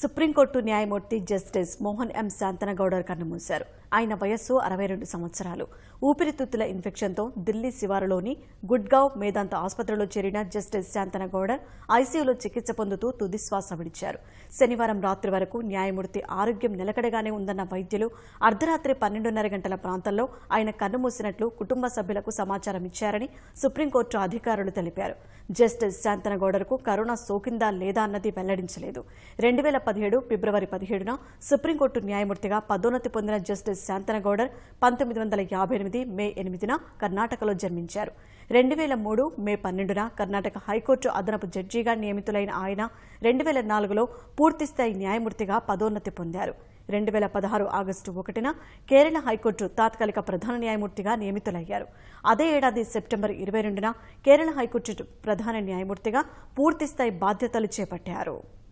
supreme court న్యాయమూర్తి justice Mohan ఎం శాంతనగౌడర్ కన్నుమూశారు ఆయన వయస్సు అరవై రెండు సంవత్సరాలు ఊపిరితిత్తుల ఇన్ఫెక్షన్తో ఢిల్లీ శివారులోని గుడ్గావ్ మేదాంత ఆసుపత్రిలో చేరిన జస్టిస్ శాంతనగౌడర్ ఐసీయూలో చికిత్స పొందుతూ తుదిశ్వాస విడిచారు శనివారం రాత్రి వరకు న్యాయమూర్తి ఆరోగ్యం నిలకడగానే ఉందన్న వైద్యులు అర్ధరాత్రి పన్నెండున్నర గంటల ప్రాంతంలో ఆయన కన్నుమూసినట్లు కుటుంబ సభ్యులకు సమాచారం ఇచ్చారని సుప్రీంకోర్టు అధికారులు తెలిపారు జస్టిస్ శాంతనగౌడర్కు కరోనా సోకిందా లేదా అన్నది వెల్లడించలేదు రెండు వేల పదిహేడు ఫిబ్రవరి పదిహేడున సుప్రీంకోర్టు న్యాయమూర్తిగా పదోన్నతి పొందిన జస్టిస్ శాంతనగౌడర్ పంతొమ్మిది వందల యాభై ఎనిమిది మే ఎనిమిదిన కర్ణాటకలో జన్మించారు రెండు వేల మూడు మే పన్నెండున కర్ణాటక హైకోర్టు అదనపు జడ్జిగా నియమితులైన ఆయన రెండు వేల నాలుగులో పూర్తిస్థాయి న్యాయమూర్తిగా పదోన్నతి పొందారు రెండు వేల పదహారు ఆగస్టు ఒకటిన కేరళ హైకోర్టు తాత్కాలిక ప్రధాన న్యాయమూర్తిగా నియమితులయ్యారు అదే ఏడాది సెప్టెంబర్ ఇరవై రెండున కేరళ హైకోర్టు ప్రధాన న్యాయమూర్తిగా పూర్తిస్థాయి బాధ్యతలు చేపట్టారు